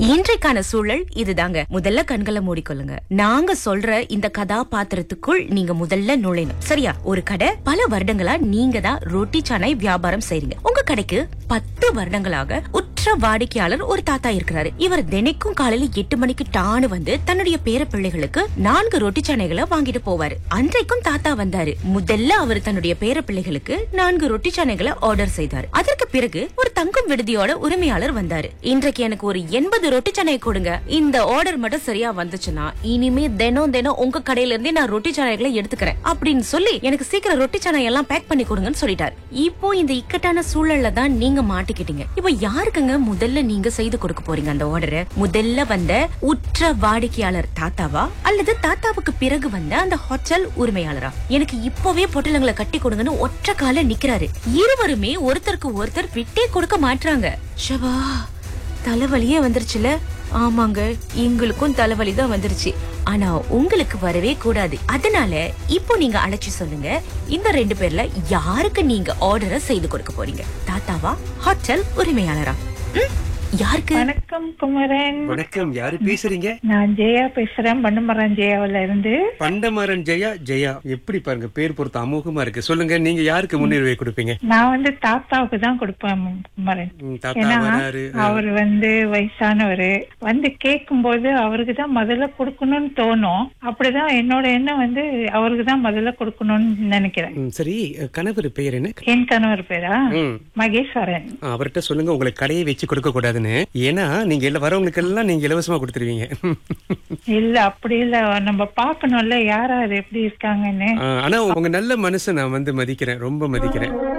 இன்றைக்கான சூழல் இதுதாங்க முதல்ல கண்களை மூடிக்கொள்ளுங்க நாங்க சொல்ற இந்த கதாபாத்திரத்துக்குள் நீங்க முதல்ல நுழையணும் சரியா ஒரு கடை பல வருடங்களா நீங்க தான் ரொட்டி சானை வியாபாரம் செய்றீங்க உங்க கடைக்கு பத்து வருடங்களாக உற்ற வாடிக்கையாளர் ஒரு தாத்தா இருக்கிறாரு இவர் தினைக்கும் காலையில எட்டு மணிக்கு டானு வந்து தன்னுடைய பேர பிள்ளைகளுக்கு நான்கு ரொட்டி சானைகளை வாங்கிட்டு போவாரு அன்றைக்கும் தாத்தா வந்தாரு முதல்ல அவர் தன்னுடைய பேர பிள்ளைகளுக்கு நான்கு ரொட்டி சானைகளை ஆர்டர் செய்தார் அதற்கு பிறகு ஒரு தங்கும் விடுதியோட உரிமையாளர் வந்தாரு இன்றைக்கு எனக்கு ஒரு எண்பது ரொட்டி சானை கொடுங்க இந்த ஆர்டர் மட்டும் சரியா வந்துச்சுன்னா இனிமே தினம் தினம் உங்க கடையில இருந்தே நான் ரொட்டி சானைகளை எடுத்துக்கிறேன் அப்படின்னு சொல்லி எனக்கு சீக்கிரம் ரொட்டி சானை எல்லாம் பேக் பண்ணி கொடுங்கன்னு சொல்லிட்டாரு இப்போ இந்த இக்கட்டான சூழல்ல தான் நீங்க மாட்டிக்கிட்டீங்க இப்போ யாருக்குங்க முதல்ல நீங்க செய்து கொடுக்க போறீங்க அந்த ஆர்டரை முதல்ல வந்த உற்ற வாடிக்கையாளர் தாத்தாவா அல்லது தாத்தாவுக்கு பிறகு வந்த அந்த ஹோட்டல் உரிமையாளரா எனக்கு இப்பவே பொட்டலங்களை கட்டி கொடுங்கன்னு ஒற்ற கால நிக்கிறாரு இருவருமே ஒருத்தருக்கு ஒருத்தர் விட்டே கொடுக்க மாட்றாங்க ஷபா தலைவலியே வந்துருச்சுல ஆமாங்க எங்களுக்கும் தலைவலி தான் வந்துருச்சு ஆனா உங்களுக்கு வரவே கூடாது அதனால இப்போ நீங்க அழைச்சு சொல்லுங்க இந்த ரெண்டு பேர்ல யாருக்கு நீங்க ஆர்டரை செய்து கொடுக்க போறீங்க தாத்தாவா ஹோட்டல் உரிமையாளரா ம், யாருக்கு வணக்கம் குமரன் வணக்கம் யாரு பேசுறீங்க நான் ஜெயா பேசுறேன் பண்ணமரம் ஜெயாவில இருந்து பண்டமாறன் ஜெயா ஜெயா எப்படி பாருங்க பேர் பொறுத்து அமோகமா இருக்கு சொல்லுங்க நீங்க யாருக்கு முன்னுரிமை கொடுப்பீங்க நான் வந்து தாத்தாவுக்கு தான் கொடுப்பேன் குமரன் ம், தாத்தா ஏன்னா வராரு அவர் வந்து வயசானவரு வந்து கேட்கும் போது அவருக்கு தான் முதல்ல கொடுக்கணும்னு தோணும் அப்படிதான் என்னோட எண்ணம் வந்து அவருக்கு தான் முதல்ல கொடுக்கணும்னு நினைக்கிறேன் ம், சரி கணவர் பெயர் என்ன என் கணவர் பேரா ம். மகேஸ்வரன் ஆ, அவர்ட்ட சொல்லுங்க உங்களுக்கு கடையை வச்சு கொடுக்க கூடாதுன்னு ஏன்னா நீங்க எல்லாம் வரவங்களுக்கு எல்லாம் நீங்க இலவசமா கொடுத்துருவீங்க இல்ல அப்படி இல்ல நம்ம பாக்கணும்ல யார் யார் எப்படி இருக்காங்கன்னு ஆ, ஆனா உங்க நல்ல மனசை நான் வந்து மதிக்கிறேன் ரொம்ப மதிக்கிறேன்